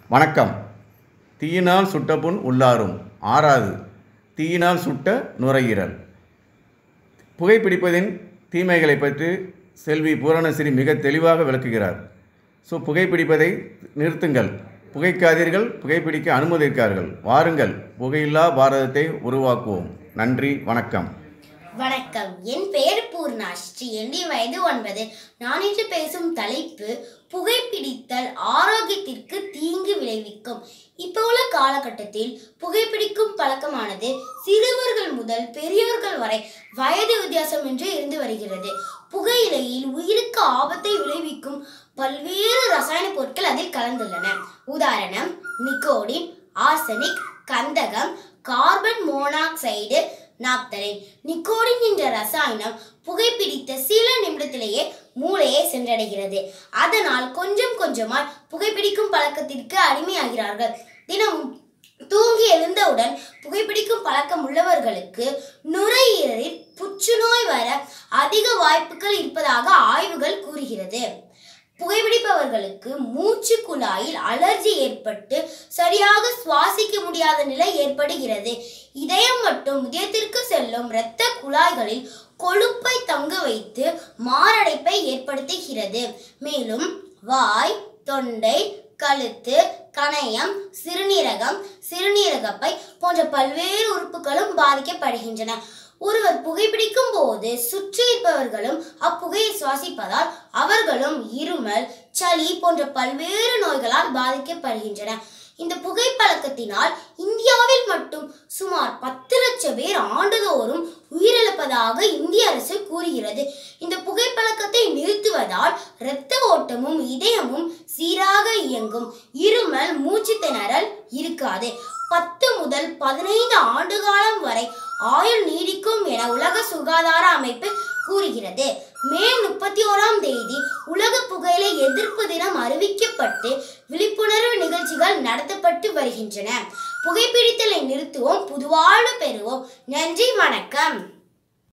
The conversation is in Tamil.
வணக்கம் தீயினால் சுட்ட புண் உள்ளாரும் ஆறாது தீயினால் சுட்ட நுரையீரல் புகைப்பிடிப்பதின் தீமைகளை பற்றி செல்வி பூரணஸ்ரீ மிக தெளிவாக விளக்குகிறார் ஸோ புகைப்பிடிப்பதை நிறுத்துங்கள் புகைக்காதீர்கள் புகைப்பிடிக்க அனுமதிக்கார்கள் வாருங்கள் புகையில்லா பாரதத்தை உருவாக்குவோம் நன்றி வணக்கம் வணக்கம் என் பெயர் பூர்ணா ஸ்ரீ என்னுடைய வயது ஒன்பது நான் இன்று பேசும் தலைப்பு புகைப்பிடித்தல் ஆரோக்கியத்திற்கு தீங்கு விளைவிக்கும் இப்போ உள்ள காலகட்டத்தில் புகைப்பிடிக்கும் பழக்கமானது சிறுவர்கள் முதல் பெரியவர்கள் வரை வயது வித்தியாசமின்றி இருந்து வருகிறது புகையிலையில் உயிருக்கு ஆபத்தை விளைவிக்கும் பல்வேறு ரசாயன பொருட்கள் அதில் கலந்துள்ளன உதாரணம் நிக்கோடின் ஆர்சனிக் கந்தகம் கார்பன் மோனாக்சைடு நாப்தலின் நிக்கோடின் என்ற ரசாயனம் புகைப்பிடித்த சில நிமிடத்திலேயே மூளையை சென்றடைகிறது அதனால் கொஞ்சம் கொஞ்சமாய் புகைப்பிடிக்கும் பழக்கத்திற்கு அடிமையாகிறார்கள் தினமும் தூங்கி எழுந்தவுடன் புகைப்பிடிக்கும் பழக்கம் உள்ளவர்களுக்கு நுரையீரலில் புற்றுநோய் வர அதிக வாய்ப்புகள் இருப்பதாக ஆய்வுகள் கூறுகிறது புகைப்பிடிப்பவர்களுக்கு மூச்சு குழாயில் அலர்ஜி ஏற்பட்டு சரியாக சுவாசிக்க முடியாத நிலை ஏற்படுகிறது இதயம் மற்றும் இதயத்திற்கு செல்லும் இரத்த குழாய்களில் கொழுப்பை தங்க வைத்து மாரடைப்பை ஏற்படுத்துகிறது மேலும் வாய் தொண்டை கழுத்து கணையம் சிறுநீரகம் சிறுநீரகப்பை போன்ற பல்வேறு உறுப்புகளும் பாதிக்கப்படுகின்றன ஒருவர் புகைப்பிடிக்கும் போது சுற்றி இருப்பவர்களும் அப்புகையை சுவாசிப்பதால் அவர்களும் இருமல் சளி போன்ற பல்வேறு நோய்களால் பாதிக்கப்படுகின்றன இந்த புகைப்பழக்கத்தினால் இந்தியாவில் மட்டும் சுமார் பத்து லட்சம் பேர் ஆண்டுதோறும் உயிரிழப்பதாக இந்திய அரசு கூறுகிறது இந்த புகைப்பழக்கத்தை நிறுத்துவதால் இரத்த ஓட்டமும் இதயமும் சீராக இயங்கும் இருமல் மூச்சு திணறல் இருக்காது பத்து முதல் பதினைந்து ஆண்டு காலம் வரை ஆயுள் நீடிக்கும் என உலக சுகாதார அமைப்பு கூறுகிறது மே முப்பத்தி ஓராம் தேதி உலக புகையிலை எதிர்ப்பு தினம் அறிவிக்கப்பட்டு விழிப்புணர்வு நிகழ்ச்சிகள் நடத்தப்பட்டு வருகின்றன புகைப்பிடித்தலை நிறுத்துவோம் புதுவாழ்வு பெறுவோம் நன்றி வணக்கம்